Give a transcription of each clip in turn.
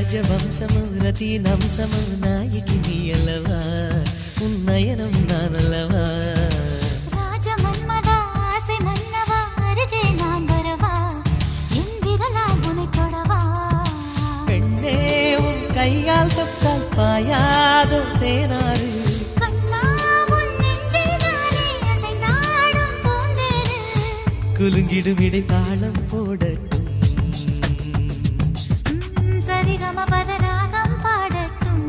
రాజవంశము రతీనంశము నాయకి నీ అల్లవా ఉన్నయనం నానల్లవా ராஜ மன்மதா ஆசை மன்னவா அருகே நான் வரவா என் விரலால் உனை தொடவா பெண்ணே உன் கையால் தொட்டால் பாயாதோ தேனாறு கண்ணா உன் நெஞ்சில் நானே அசைந்தாடும் பூந்தேரு குலுங்கிடும் இடை தாளம் போடட்டும் ம், சரிகம பதராகம் பாடட்டும்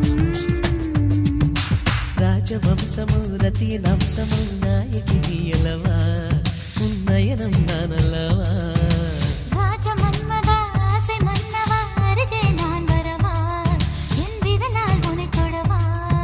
రాజవంశము రతీనంశము నాయకి నీ అల్లవా ఉన్నయనం నానల్లవా ராஜ மன்மதா ஆசை மன்னவா அருகே நான் வரவா என் விரலால் உனை தொடவா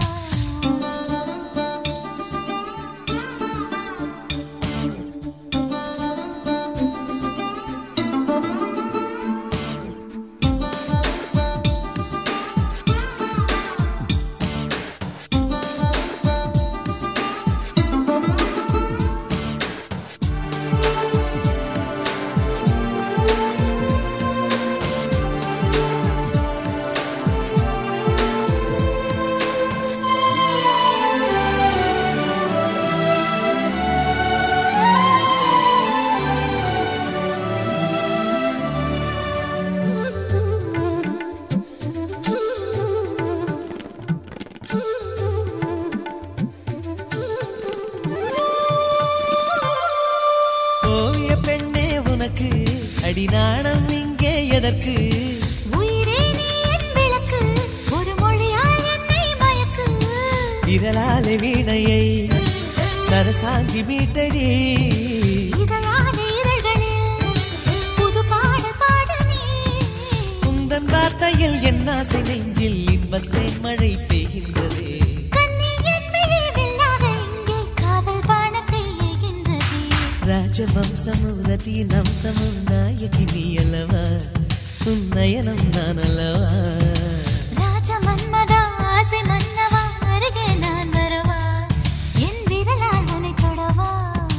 ஓவிய பெண்ணே உனக்கு அடிநாணம் இங்கே எதற்கு உயிரே நீ என் விளக்கு ஒரு மொழியால் என்னை மயக்கு விரலாலே வீணையை சரசாங்கி மீட்டடி இதழாத இதழ்களில் புது பாடல் பாடு நீ குந்தன் வார்த்தையில் என் ஆசை நெஞ்சில் இன்பத்தை மழை பெய்கின்றதே கண்ணி என் விழி வில்லாக இங்கே காதல் பானத்தை ஏகின்றதே ராஜவம்சமு ரதீனம்சமு நாயகி நீ அல்லவா உன்னயனம் நான் அல்லவா ராஜ மன்மதா ஆசை மன்னவா அருகே நான் வரவா என் விரலால் உனை தொடவா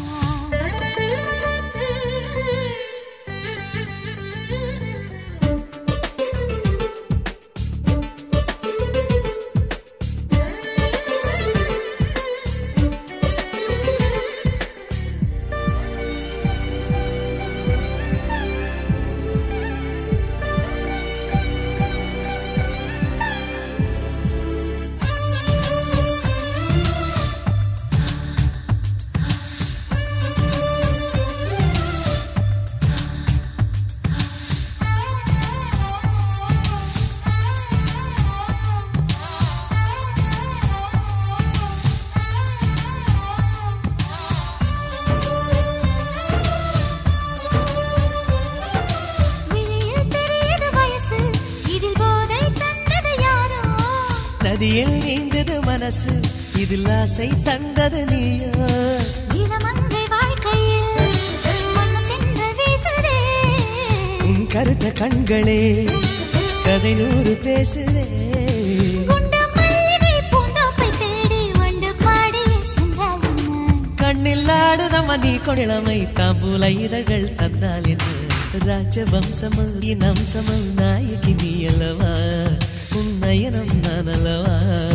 விழியில் தெரியுது வயசு இதில் போதை தந்தது யாரோ நதியில் நீந்தது மனசு இதில் ஆசை தந்தது நீயோ இளமங்கை வாழ்க்கையில் மண்ணு தென்றல் வீசுதே உன் கருத்த கண்களே கதை நூறு பேசுதே குண்ட மல்லிகை பூந்தோப்பை தேடி வண்டு பாடி சென்றால் என்ன கண்ணில் ஆடுதம்மா நீ கொடிளமை தாம்பூல இதழ்கள் தந்தால் என்ன ராஜவம்சமு இனம்சமு நாயகி நீ அல்லவா உன் நயனம் நான் அல்லவா